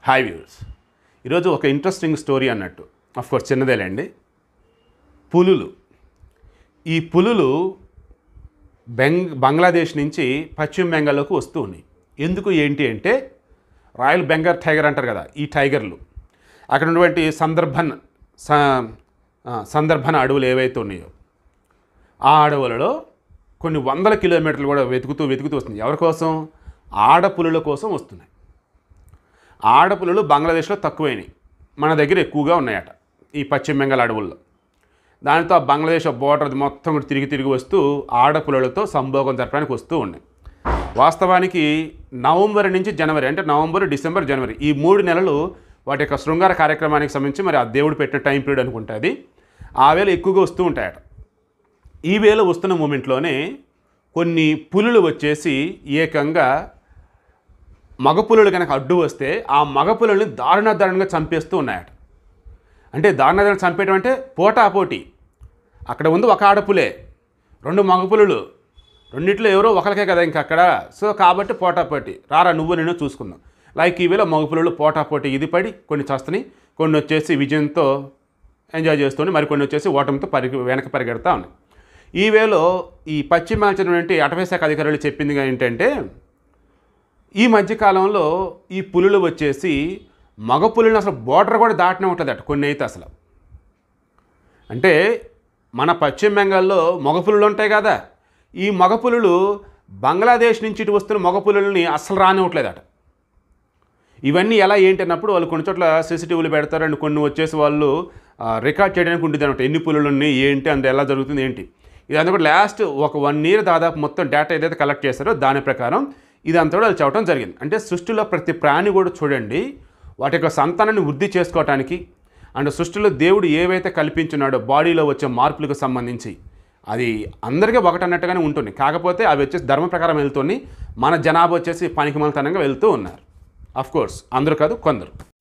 hi viewers ఈరోజు ఒక interesting story అన్నట్టు కోర్స్ చిన్నదేలేండి పులులు ఈ పులులు బెంగ్ బంగ్లాదేశ్ నుంచి పశ్చిమ బెంగాల్లోకి వస్తూ ఉన్నాయి ఎందుకు ఏంటి అంటే రాయల్ బెంగాల్ టైగర్ అంటారు కదా ఈ టైగర్లు అక్కడ ఉన్నటువంటి సందర్భన్ స- ఆ, సందర్భన అడవులు ఏవైతే ఉన్నాయో ఆ అడవులలో కొన్ని వందల కిలోమీటర్లు కూడా వెతుకుతూ వెతుకుతూ వస్తుంది ఎవరి కోసం ఆడపులుల కోసం వస్తున్నాయి ఆడపులులు బంగ్లాదేశ్లో తక్కువైనాయి మన దగ్గర ఎక్కువగా ఉన్నాయట ఈ పశ్చిమ బెంగాల్ అడవుల్లో దానితో ఆ బంగ్లాదేశ్ బోర్డర్ మొత్తం కూడా తిరిగి తిరిగి వస్తూ ఆడపులలతో సంభోగం జరపడానికి వస్తూ ఉన్నాయి వాస్తవానికి నవంబర్ నుంచి జనవరి అంటే నవంబర్ డిసెంబర్ జనవరి ఈ మూడు నెలలు వాటి యొక్క శృంగార కార్యక్రమానికి సంబంధించి మరి ఆ దేవుడు పెట్టిన టైం పీరియడ్ అనుకుంటుంది ఆ వేళ ఎక్కువగా వస్తూ ఉంటాయట ఈ వేళ వస్తున్న మూమెంట్లోనే కొన్ని పులులు వచ్చేసి ఏకంగా మగపులులు కనుక అడ్డు వస్తే ఆ మగపులుల్ని దారుణ దారుణంగా చంపేస్తూ ఉన్నాయట అంటే దారుణ దారుణంగా చంపేయడం అంటే పోటాపోటీ అక్కడ ఉంది ఒక ఆడపులే రెండు మగపులులు రెండిట్లో ఎవరో ఒకరికే కదా ఇంక అక్కడ సో కాబట్టి పోటాపోటీ రారా నువ్వు నేను చూసుకుందాం లైక్ ఈ వేళ మగపులులు పోటాపోటీ ఇది పడి కొన్ని చస్తని కొన్ని వచ్చేసి విజయంతో ఎంజాయ్ చేస్తూనే మరి కొన్ని వచ్చేసి ఓటమితో పరిగె వెనక పరిగెడతా ఉన్నాయి ఈ వేలో ఈ పశ్చిమ చెందినటువంటి అటవీ శాఖ అధికారులు చెప్పింది ఏంటంటే ఈ మధ్యకాలంలో ఈ పులులు వచ్చేసి మగ పులులను అసలు బోర్డర్ కూడా దాటనే ఉంటుందట కొన్ని అయితే అసలు అంటే మన పశ్చిమ బెంగాల్లో మగ పులులు ఉంటాయి కదా ఈ మగ పులులు బంగ్లాదేశ్ నుంచి ఇటు వస్తున్న మగ పులులని అస్సలు రానివ్వట్లేదట ఇవన్నీ ఎలా ఏంటి అన్నప్పుడు వాళ్ళు కొన్ని చోట్ల సీసీటీవీలు పెడతారు అండ్ కొన్ని వచ్చేసి వాళ్ళు ఆ, రికార్డ్ చేయడానికి ఉంటుంది అనమాట ఎన్ని పులులు ఉన్నాయి ఏంటి అంత ఎలా జరుగుతుంది ఏంటి ఇదంతా కూడా లాస్ట్ ఒక వన్ ఇయర్ దాదాపు మొత్తం డేటా ఏదైతే కలెక్ట్ చేస్తారో దాని ప్రకారం ఇదంతా కూడా వాళ్ళు చెప్పడం జరిగింది అంటే సృష్టిలో ప్రతి ప్రాణి కూడా చూడండి వాటి యొక్క సంతానాన్ని వృద్ధి చేసుకోవటానికి అండ్ సృష్టిలో దేవుడు ఏవైతే కల్పించున్నాడో బాడీలో వచ్చే మార్పులకు సంబంధించి అది అందరికీ ఒకటన్నట్టుగానే ఉంటుంది కాకపోతే అవి వచ్చేసి ధర్మ ప్రకారం వెళ్తుంది మన జనాభా వచ్చేసి పనికిమలతనంగా వెళ్తూ ఉన్నారు అఫ్ కోర్స్ అందరూ కాదు కొందరు